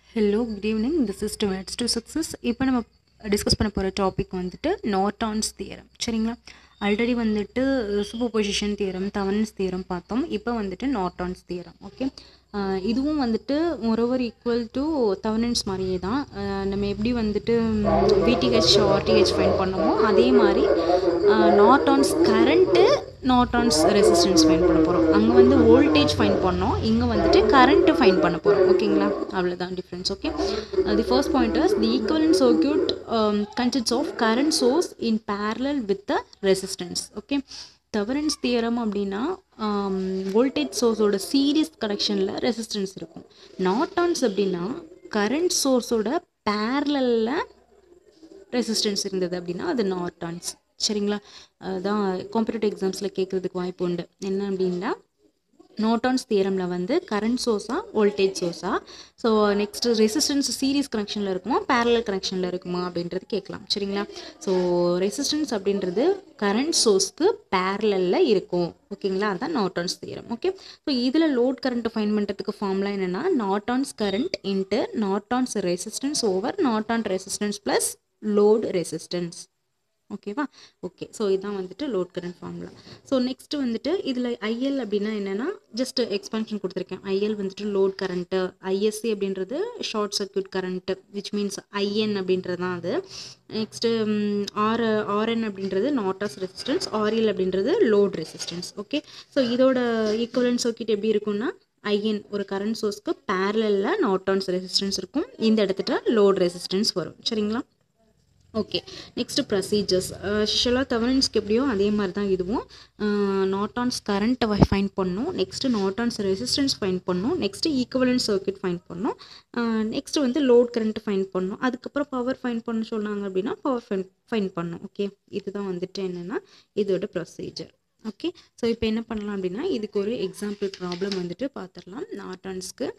hello good evening this is towards to success இப்போ நம்ம discuss பண்ண போகிற டாபிக் வந்துட்டு நார்டான்ஸ் தியரம் சரிங்களா ஆல்ரெடி வந்துட்டு superposition theorem Thevenin's theorem பார்த்தோம் இப்போ வந்துட்டு நார்டான்ஸ் தியரம் ஓகே இதுவும் வந்துட்டு மொரோவர் ஈக்குவல் டு தவனன்ஸ் மாதிரியே தான் அஹ் நம்ம எப்படி வந்துட்டு பிடிஹெச் ஆர்டிஹெச் ஃபைன் பண்ணோமோ அதே மாதிரி Norton's current Norton's resistance find பண்ண போகிறோம் அங்கே வந்து வோல்டேஜ் ஃபைன் பண்ணோம் இங்கே வந்துட்டு கரண்ட்டு ஃபைன் பண்ண போகிறோம் ஓகேங்களா அவ்வளோதான் difference okay the first point is the equivalent circuit consist of current source in parallel with the resistance okay Thevenin's theorem அப்படின்னா வோல்டேஜ் சோர்ஸோட சீரியஸ் கனெக்ஷனில் ரெசிஸ்டன்ஸ் இருக்கும் நாட்டான்ஸ் அப்படின்னா கரண்ட் சோர்ஸோட பேரலில் ரெசிஸ்டன்ஸ் இருந்தது அப்படின்னா அது நார்டான்ஸ் சரிங்களா அதான் காம்படிட்டிவ் எக்ஸாம்ஸில் கேட்குறதுக்கு வாய்ப்பு உண்டு என்ன அப்படின்னா நோட்டான்ஸ் தியரமில் வந்து கரண்ட் சோர்ஸா வோல்டேஜ் சோர்ஸா ஸோ நெக்ஸ்ட் ரெசிஸ்டன்ஸ் சீரியஸ் கனெக்ஷனில் இருக்குமா பேரலல் கனெக்ஷனில் இருக்குமா அப்படின்றது கேட்கலாம் சரிங்களா ஸோ ரெசிஸ்டன்ஸ் அப்படின்றது கரண்ட் சோர்ஸ்க்கு பேரலில் இருக்கும் ஓகேங்களா அதான் நார்டான்ஸ் தியரம் ஓகே ஸோ இதில் லோட் கரண்ட் ஃபைன் பண்ணுறதுக்கு ஃபார்முலா என்னென்னா Norton's current into Norton's resistance over Norton resistance plus load resistance ஓகேவா ஓகே ஸோ இதான் வந்துட்டு load current formula so next வந்துட்டு இதில் ஐஎல் அப்படின்னா என்னென்னா ஜஸ்ட் எக்ஸ்பென்ஷன் கொடுத்துருக்கேன் ஐஎல் வந்துட்டு லோட் கரண்ட்டு ஐஎஸ்சி அப்படின்றது short circuit current which means I N அப்படின்றது தான் அது நெக்ஸ்ட்டு ஆர் ஆர்என் அப்படின்றது நாட்டாஸ் ரெசிஸ்டன்ஸ் ஆர்எல் அப்படின்றது லோட் ரெசிஸ்டன்ஸ் ஓகே ஸோ இதோட ஈக்குவலன்ட் சர்க்யூட் எப்படி இருக்கும்னா ஐஎன் ஒரு கரண்ட் சோர்ஸ்க்கு பேரலில் நாட்டான்ஸ் ரெசிஸ்டன்ஸ் இருக்கும் இந்த இடத்துல லோட் ரெசிஸ்டன்ஸ் வரும் சரிங்களா ஓகே நெக்ஸ்ட் ப்ரொசீஜர்ஸ் ஷிஷலாக தவனன்ஸ்க்கு எப்படியோ அதே மாதிரி தான் இதுவும் நாட்டான்ஸ் கரண்ட்டை ஃபைன் பண்ணணும் நெக்ஸ்ட்டு நாட்டான்ஸ் ரெசிஸ்டன்ஸ் ஃபைன் பண்ணணும் நெக்ஸ்ட்டு ஈக்குவலன்ட் சர்க்கியூட் ஃபைன் பண்ணணும் நெக்ஸ்ட் வந்து லோட் கரண்ட் ஃபைன் பண்ணணும் அதுக்கப்புறம் பவர் ஃபைன் பண்ண சொன்னாங்க அப்படின்னா பவர் ஃபைன் ஃபைன் பண்ணணும் ஓகே இதுதான் வந்துட்டு என்னென்னா இதோட ப்ரொசீஜர் ஓகே ஸோ இப்போ என்ன பண்ணலாம் அப்படின்னா இதுக்கு ஒரு எக்ஸாம்பிள் ப்ராப்ளம் வந்துட்டு பார்த்துடலாம் நாட்டான்ஸ்க்கு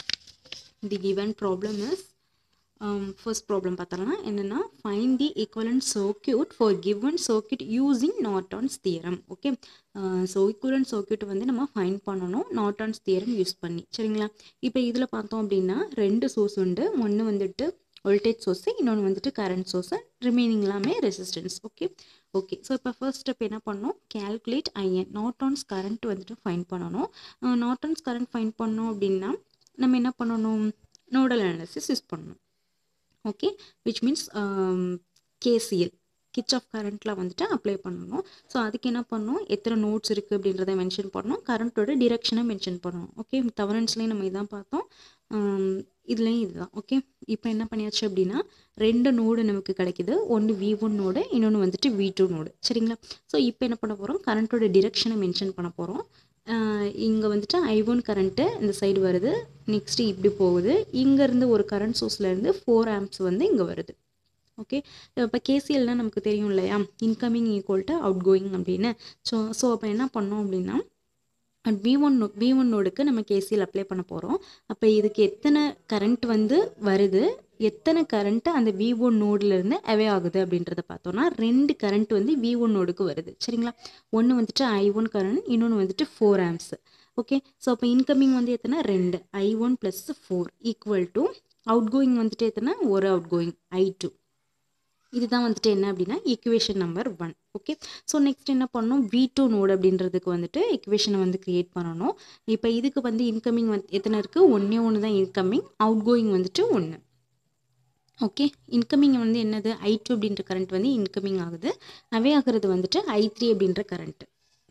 the given problem is first problem பார்த்தோம்னா என்னென்னா find the equivalent circuit for given circuit using Norton's theorem okay so equivalent circuit வந்து நம்ம ஃபைன் பண்ணணும் நாட்டான்ஸ் தியரம் யூஸ் பண்ணி சரிங்களா இப்போ இதில் பார்த்தோம் அப்படின்னா ரெண்டு சோர்ஸ் உண்டு ஒன்று வந்துட்டு வோல்டேஜ் சோர்ஸு இன்னொன்று வந்துட்டு கரண்ட் சோர்ஸு ரிமைனிங் எல்லாமே ரெசிஸ்டன்ஸ் ஓகே ஓகே ஸோ இப்போ ஃபர்ஸ்ட் ஸ்டெப் என்ன பண்ணணும் கேல்குலேட் ஐஎன் நாட்டான்ஸ் கரண்ட் வந்துட்டு ஃபைன் பண்ணணும் நாட்டான்ஸ் கரண்ட் ஃபைன் பண்ணோம் அப்படின்னா நம்ம என்ன பண்ணணும் நோடல் அனாலிசிஸ் யூஸ் பண்ணணும் okay which means K C L Kirchhoff கரண்ட்டில் வந்துட்டு அப்ளை பண்ணணும் ஸோ அதுக்கு என்ன பண்ணணும் எத்தனை நோட்ஸ் இருக்குது அப்படின்றத மென்ஷன் பண்ணணும் கரண்ட்டோட டிரெக்ஷனை மென்ஷன் பண்ணணும் ஓகே தவரன்ஸ்லேயும் நம்ம இதான் பார்த்தோம் இதுலேயும் இதுதான் ஓகே இப்போ என்ன பண்ணியாச்சு அப்படின்னா ரெண்டு நோடு நமக்கு கிடைக்குது ஒன்று வி ஒன் நோடு இன்னொன்று வந்துட்டு வி டூ நோடு சரிங்களா ஸோ இப்போ என்ன பண்ண போகிறோம் கரண்ட்டோட டிரெக்ஷனை மென்ஷன் பண்ண போகிறோம் இங்கே வந்துட்டு ஐ ஒன் கரண்ட்டு இந்த சைடு வருது நெக்ஸ்ட்டு இப்படி போகுது இங்கேருந்து ஒரு கரண்ட் சோர்ஸ்லேருந்து ஃபோர் ஆம்ப்ஸ் வந்து இங்கே வருது ஓகே இப்போ கேசிஎல்னால் நமக்கு தெரியும் இல்லையா incoming equal to outgoing அப்படின்னு ஸோ ஸோ அப்போ என்ன பண்ணோம் அப்படின்னா at V one V one நோடுக்கு நம்ம கேசிஎல் அப்ளை பண்ண போகிறோம் அப்போ இதுக்கு எத்தனை கரண்ட் வந்து வருது எத்தனை கரண்ட்டு அந்த வி ஒன் நோட்லேருந்து அவே ஆகுது அப்படின்றத பார்த்தோன்னா ரெண்டு கரண்ட் வந்து வி ஒன் நோடுக்கு வருது சரிங்களா ஒன்று வந்துட்டு ஐ ஒன் கரண்ட் இன்னொன்று வந்துட்டு ஃபோர் ஆம்ஸ் ஓகே ஸோ அப்போ இன்கமிங் வந்து எத்தனை ரெண்டு I one plus four equal to outgoing வந்துட்டு எத்தனை ஒரு அவுட் கோயிங் ஐ டூ இதுதான் வந்துட்டு என்ன அப்படின்னா equation number one okay so next என்ன பண்ணணும் வி டூ நோடு அப்படின்றதுக்கு வந்துட்டு ஈக்குவேஷனை வந்து க்ரியேட் பண்ணணும் இப்போ இதுக்கு வந்து இன்கமிங் வந்து எத்தனை இருக்குது ஒன்றே ஒன்று தான் இன்கமிங் அவுட் கோயிங் வந்துட்டு ஒன்று ஓகே இன்கமிங் வந்து என்னது ஐ டூ அப்படின்ற கரண்ட் வந்து இன்கமிங் ஆகுது அவே ஆகிறது வந்துட்டு ஐ த்ரீ அப்படின்ற கரண்ட்டு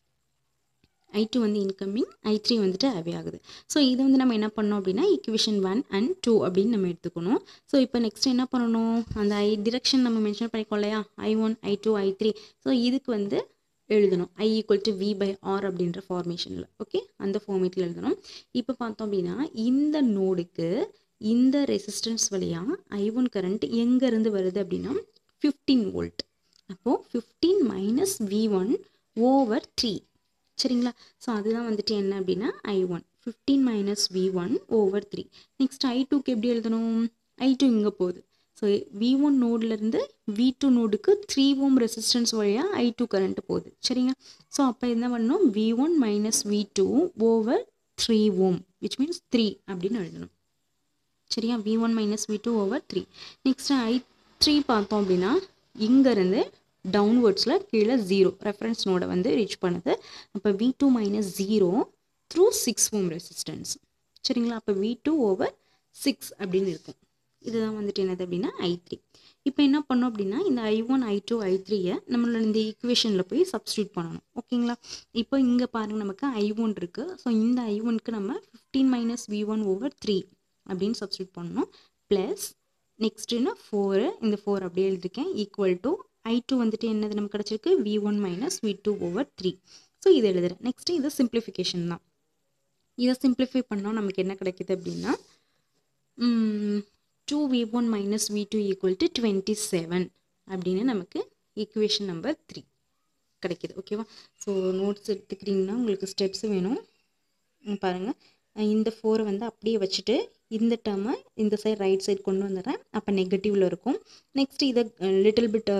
ஐ டூ வந்து இன்கமிங் ஐ த்ரீ வந்துட்டு அவே ஆகுது ஸோ இது வந்து நம்ம என்ன பண்ணோம் அப்படின்னா ஈக்குவேஷன் ஒன் அண்ட் டூ அப்படின்னு நம்ம எடுத்துக்கணும் ஸோ இப்போ நெக்ஸ்ட் என்ன பண்ணணும் அந்த ஐ டிரெக்ஷன் நம்ம மென்ஷன் பண்ணிக்கோ இல்லையா I one I two I three so இதுக்கு வந்து எழுதணும் I equal to V by R அப்படின்ற ஃபார்மேஷனில் ஓகே அந்த ஃபார்மேட்டில் எழுதணும் இப்போ பார்த்தோம் அப்படின்னா இந்த நோடுக்கு இந்த ரெசிஸ்டன்ஸ் வழியாக ஐ ஒன் கரண்ட் எங்கேருந்து வருது அப்படின்னா ஃபிஃப்டீன் வோல்ட் அப்போது fifteen minus V one over three சரிங்களா ஸோ அதுதான் வந்துட்டு என்ன அப்படின்னா I one fifteen minus V one over three next I டூக்கு எப்படி எழுதணும் ஐ டூ இங்கே போகுது ஸோ வி ஒன் நோட்லேருந்து வி டூ நோடுக்கு த்ரீ ஓம் ரெசிஸ்டன்ஸ் வழியாக ஐ டூ கரண்ட் போகுது சரிங்களா ஸோ அப்போ என்ன பண்ணணும் V one minus V two over three ohm which means three அப்படின்னு எழுதணும் சரியா V one minus V two over three next I three பார்த்தோம் அப்படின்னா இங்கேருந்து டவுன்வர்ட்ஸில் கீழே ஜீரோ ரெஃபரன்ஸ் நோடை வந்து ரீச் பண்ணுது அப்போ V two minus zero through six ohm resistance சரிங்களா அப்போ வி டூ ஓவர் சிக்ஸ் அப்படின்னு இருக்கும் இதுதான் வந்துட்டு என்னது அப்படின்னா ஐ த்ரீ இப்போ என்ன பண்ணோம் அப்படின்னா இந்த ஐ ஒன் ஐ டூ ஐ த்ரீயை நம்மளோட இந்த ஈக்குவேஷனில் போய் சப்ஸ்டியூட் பண்ணணும் ஓகேங்களா இப்போ இங்கே பாருங்கள் நமக்கு ஐ ஒன் இருக்குது ஸோ இந்த ஐ ஒனுக்கு நம்ம fifteen minus V one over three அப்படின்னு சப்ஸ்டியூட் பண்ணணும் ப்ளஸ் நெக்ஸ்ட்டுன்னா ஃபோரு இந்த ஃபோர் அப்படியே எழுதிருக்கேன் ஈக்குவல் டு ஐ டூ வந்துட்டு என்னது நமக்கு கிடச்சிருக்கு V one minus V two over three so இதை எழுதுறேன் நெக்ஸ்ட்டு இது சிம்பிளிஃபிகேஷன் தான் இதை சிம்பிளிஃபை பண்ணால் நமக்கு என்ன கிடைக்குது அப்படின்னா two V one minus V two equal to twenty seven அப்படின்னு நமக்கு ஈக்குவேஷன் நம்பர் த்ரீ கிடைக்கிது ஓகேவா ஸோ நோட்ஸ் எடுத்துக்கிட்டிங்கன்னா உங்களுக்கு ஸ்டெப்ஸ் வேணும் பாருங்கள் இந்த ஃபோரை வந்து அப்படியே வச்சுட்டு இந்த டேர்மை இந்த சைடு ரைட் சைடு கொண்டு வந்துடுறேன் அப்போ நெகட்டிவில் இருக்கும் நெக்ஸ்ட் இதை little bit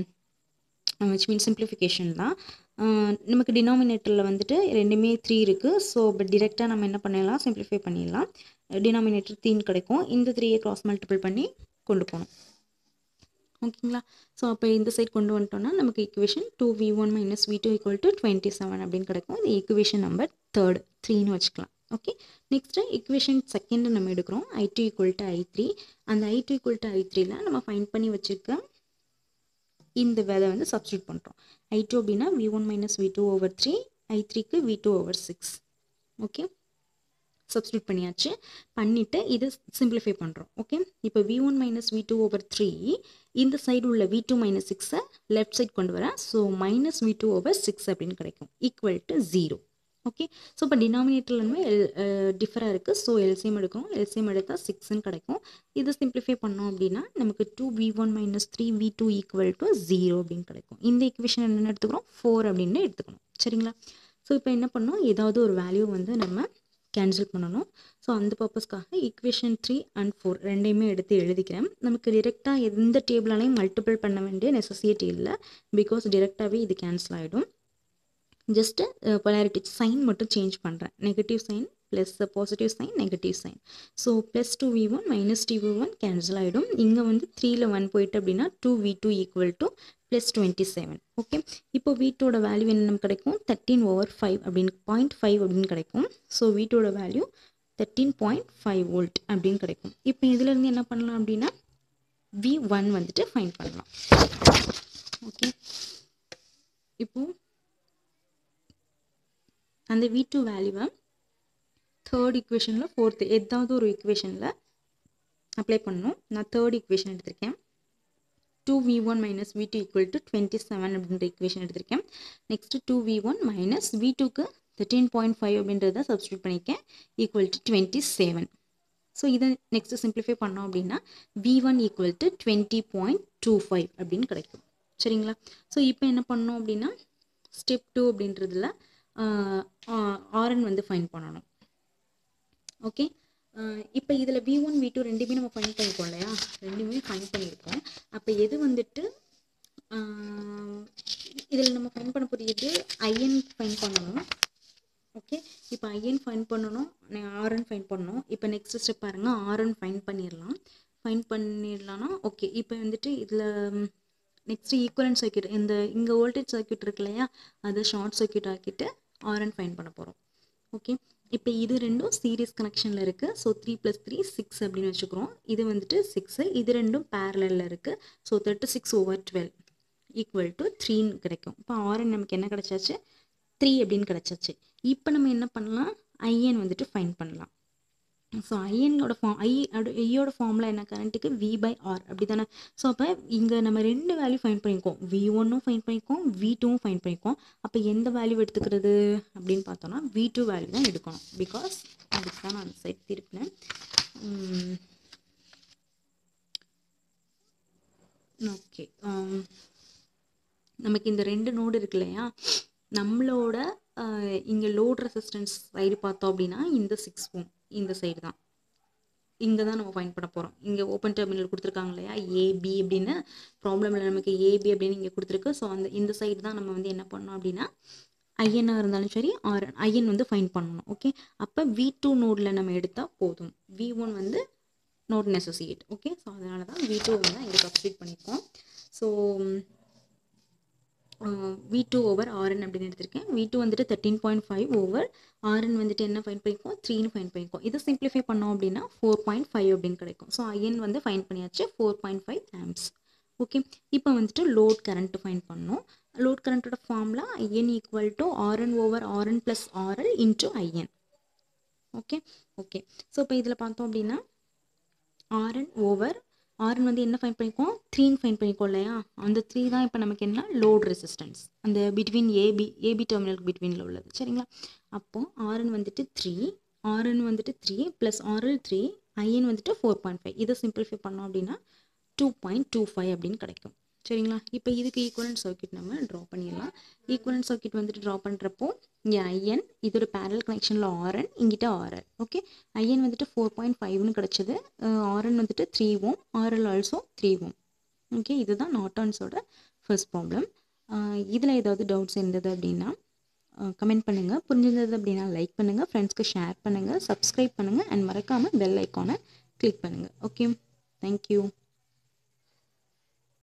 which mean simplification தான் நமக்கு டினாமினேட்டரில் வந்துட்டு ரெண்டுமே த்ரீ இருக்குது ஸோ பட் டிரெக்டாக நம்ம என்ன பண்ணிடலாம் சிம்பிளிஃபை பண்ணிடலாம் டினாமினேட்டர் த்ரீன்னு கிடைக்கும் இந்த த்ரீயை க்ராஸ் மல்டிபிள் பண்ணி கொண்டு போகணும் ஓகேங்களா ஸோ அப்போ இந்த சைட் கொண்டு வந்துட்டோம்னா நமக்கு equation two V one minus V two equal to twenty seven அப்படின்னு கிடைக்கும் இந்த ஈக்குவேஷன் நம்பர் தேர்ட் த்ரீன்னு வச்சுக்கலாம் ஓகே நெக்ஸ்ட்டு ஈக்குவேஷன் செகண்ட் நம்ம எடுக்கிறோம் I two equal to I three அந்த I two equal to I த்ரீல நம்ம ஃபைன் பண்ணி வச்சுருக்க இந்த வேலை வந்து சப்ஸ்டியூட் பண்ணுறோம் ஐ டூ அப்படின்னா V one minus V two over three I த்ரீக்கு V two over six okay substitute பண்ணியாச்சு பண்ணிவிட்டு இது சிம்பிளிஃபை பண்ணுறோம் ஓகே இப்போ V one minus V two over three இந்த சைடு உள்ள வி டூ மைனஸ் சிக்ஸை லெஃப்ட் சைட் கொண்டு வரேன் so minus V two over six அப்படின்னு கிடைக்கும் equal to zero okay so இப்போ டினாமினேட்டர்லேருந்து எல் டிஃபராக இருக்குது ஸோ எல்சிஎம் எடுக்கணும் எல்சிஎம் எடுத்தால் சிக்ஸ்ன்னு கிடைக்கும் இதை சிம்பிளிஃபை பண்ணோம் அப்படின்னா நமக்கு two V one minus three V two equal to zero அப்படின்னு கிடைக்கும் இந்த ஈக்குவேஷன் என்னென்ன எடுத்துக்கிறோம் ஃபோர் அப்படின்னு எடுத்துக்கணும் சரிங்களா ஸோ இப்போ என்ன பண்ணோம் ஏதாவது ஒரு வேல்யூ வந்து நம்ம கேன்சல் பண்ணணும் ஸோ அந்த பர்பஸ்க்காக ஈக்குவேஷன் த்ரீ அண்ட் ஃபோர் ரெண்டையுமே எடுத்து எழுதிக்கிறேன் நமக்கு டிரெக்டாக எந்த டேபிளாலையும் மல்டிபிள் பண்ண வேண்டிய நெசசிட்டி இல்லை பிகாஸ் டிரெக்டாகவே இது கேன்சல் ஆகிடும் ஜஸ்ட்டு பொலாரிட்டி சைன் மட்டும் சேஞ்ச் பண்ணுறேன் negative sign plus positive sign negative sign so plus two V one minus D V one cancel ஆகிடும் இங்கே வந்து த்ரீயில் ஒன் போயிட்டு அப்படின்னா two V two equal to plus twenty seven okay இப்போ வீட்டோட வேல்யூ என்ன நமக்கு கிடைக்கும் தேர்ட்டீன் ஓவர் ஃபைவ் அப்படின்னு பாயிண்ட் ஃபைவ் அப்படின்னு கிடைக்கும் ஸோ வீட்டோட value thirteen point five volt அப்படின்னு கிடைக்கும் இப்போ இதுலேருந்து என்ன பண்ணலாம் அப்படின்னா வி ஒன் வந்துட்டு ஃபைன் பண்ணலாம் ஓகே இப்போது அந்த வி டூ வேல்யூவை தேர்ட் இக்குவேஷனில் ஃபோர்த்து எதாவது ஒரு இக்குவேஷனில் அப்ளை பண்ணணும் நான் தேர்ட் இக்குவேஷன் எடுத்திருக்கேன் two V one minus V two equal to twenty seven அப்படின்ற இக்குவேஷன் எடுத்திருக்கேன் next two V one minus V டூக்கு தேர்ட்டீன் பாயிண்ட் ஃபைவ் அப்படின்றத சப்ஸ்டியூட் பண்ணியிருக்கேன் equal to twenty seven so இதை நெக்ஸ்ட்டு சிம்பிளிஃபை பண்ணோம் அப்படின்னா V one equal to twenty point two five அப்படின்னு கிடைக்கும் சரிங்களா ஸோ இப்போ என்ன பண்ணோம் அப்படின்னா ஸ்டெப் டூ அப்படின்றதுல ஆர்என் வந்து ஃபைன் பண்ணணும் ஓகே இப்போ இதில் வி ஒன் வி டூ ரெண்டுமே நம்ம ஃபைன் பண்ணிருக்கோம் இல்லையா ரெண்டுமே ஃபைன் பண்ணியிருக்கோம் அப்போ எது வந்துட்டு இதில் நம்ம ஃபைன் பண்ண போகிறது ஐஎன் ஃபைன் பண்ணணும் ஓகே இப்போ ஐஎன் ஃபைன் பண்ணணும் ஆர்என் ஃபைன் பண்ணணும் இப்போ நெக்ஸ்ட் ஸ்டெப் பாருங்கள் ஆர்என் ஃபைன் பண்ணிடலாம் ஃபைன் பண்ணிடலாம்னா ஓகே இப்போ வந்துட்டு இதில் நெக்ஸ்ட் ஈக்குவலன்ட் சர்க்கியூட் இந்த இங்கே வோல்டேஜ் சர்க்கியூட் இருக்கு இல்லையா அதை ஷார்ட் சர்க்கியூட் ஆக்கிட்டு ஆர்என் ஃபைன் பண்ண போகிறோம் ஓகே இப்போ இது ரெண்டும் சீரியஸ் கனெக்ஷனில் இருக்குது so three plus three six அப்படின்னு வச்சுக்கிறோம் இது வந்துட்டு சிக்ஸு இது ரெண்டும் பேரலில் இருக்குது so thirty six over twelve equal to த்ரீன்னு கிடைக்கும் இப்போ ஆர்என் நமக்கு என்ன கிடச்சாச்சு த்ரீ அப்படின்னு கிடச்சாச்சு இப்போ நம்ம என்ன பண்ணலாம் ஐஎன் வந்துட்டு ஃபைன் பண்ணலாம் ஸோ ஐஎனோட ஃபார்ம் ஐ ஐயோட ஃபார்மில் என்ன கரண்ட்டுக்கு வி பை ஆர் அப்படி தானே ஸோ அப்போ இங்கே நம்ம ரெண்டு வேல்யூ ஃபைன் பண்ணியிருக்கோம் வி ஒன்னும் ஃபைன் பண்ணியிருக்கோம் வி டூவும் ஃபைன் பண்ணியிருக்கோம் அப்போ எந்த வேல்யூ எடுத்துக்கிறது அப்படின்னு பார்த்தோன்னா வி டூ வேல்யூ தான் எடுக்கணும் பிகாஸ் அதுக்கு தான் நான் அந்த சைட் திருப்பினேன் ஓகே நமக்கு இந்த ரெண்டு நோடு இருக்கு இல்லையா நம்மளோட இங்கே லோட் ரெசிஸ்டன்ஸ் சைடு பார்த்தோம் அப்படின்னா இந்த சிக்ஸ் ஓம் இந்த சைடு தான் இங்கே தான் நம்ம ஃபைன் பண்ண போகிறோம் இங்கே ஓப்பன் டெர்மினல் கொடுத்துருக்காங்க இல்லையா ஏபி அப்படின்னு ப்ராப்ளமில் நமக்கு ஏபி அப்படின்னு இங்கே கொடுத்துருக்கு ஸோ அந்த இந்த சைடு தான் நம்ம வந்து என்ன பண்ணோம் அப்படின்னா ஐஎன்னாக இருந்தாலும் சரி ஆர் ஐஎன் வந்து ஃபைன் பண்ணணும் ஓகே அப்போ வி டூ நோடில் நம்ம எடுத்தால் போதும் வி ஒன் வந்து நாட் நெசசியேட் ஓகே ஸோ அதனால தான் வி டூ வந்து இங்கே சப்ஸ்டியூட் பண்ணியிருக்கோம் so V two over RN அப்படின்னு எடுத்திருக்கேன் வி டூ வந்துட்டு thirteen point five over RN வந்துட்டு என்ன ஃபைன் பண்ணியிருக்கோம் த்ரீன்னு ஃபைன் பண்ணியிருக்கோம் இதை சிம்பிளிஃபை பண்ணோம் அப்படின்னா ஃபோர் பாயிண்ட் ஃபைவ் அப்படின்னு கிடைக்கும் ஸோ ஐஎன் வந்து ஃபைன் பண்ணியாச்சு four point five amps okay இப்போ வந்துட்டு லோட் கரண்ட் ஃபைன் பண்ணோம் லோட் கரண்ட்டோட formula IN equal to RN over RN plus RL into IN okay okay so இப்போ இதில் பார்த்தோம் அப்படின்னா ஆர்என் ஓவர் ஆர்என் வந்து என்ன ஃபைன் பண்ணியிருக்கோம் த்ரீன்னு ஃபைன் பண்ணியிருக்கோம் இல்லையா அந்த த்ரீ தான் இப்போ நமக்கு என்ன லோட் ரெசிஸ்டன்ஸ் அந்த பிட்வீன் ஏபி ஏபி டெர்மினலுக்கு பிட்வீனில் உள்ளது சரிங்களா அப்போது ஆர்என் வந்துட்டு த்ரீ ஆர்என் வந்துட்டு three plus RL three IN வந்துட்டு ஃபோர் பாயிண்ட் ஃபைவ் இதை சிம்பிளிஃபை பண்ணோம் அப்படின்னா டூ பாயிண்ட் டூ ஃபைவ் அப்படின்னு கிடைக்கும் சரிங்களா இப்போ இதுக்கு ஈக்குவலன்ட் சர்க்கியூட் நம்ம ட்ரா பண்ணிடலாம் ஈக்குவலன்ட் சர்க்கியூட் வந்துட்டு ட்ரா பண்ணுறப்போ இங்கே ஐஎன் இதோட பேரல் கனெக்ஷனில் ஆர்என் இங்கிட்ட ஆர்எல் ஓகே ஐஎன் வந்துட்டு ஃபோர் பாயிண்ட் ஃபைவ்னு கிடச்சிது ஆர்என் வந்துட்டு three ohm RL also three ohm okay இதுதான் நாட்டான்ஸோட ஃபர்ஸ்ட் ப்ராப்ளம் இதில் ஏதாவது டவுட்ஸ் இருந்தது அப்படின்னா கமெண்ட் பண்ணுங்கள் புரிஞ்சிருந்தது அப்படின்னா லைக் பண்ணுங்கள் ஃப்ரெண்ட்ஸ்க்கு ஷேர் பண்ணுங்கள் சப்ஸ்கிரைப் பண்ணுங்கள் அண்ட் மறக்காமல் பெல் ஐக்கானை கிளிக் பண்ணுங்கள் ஓகே தேங்க்யூ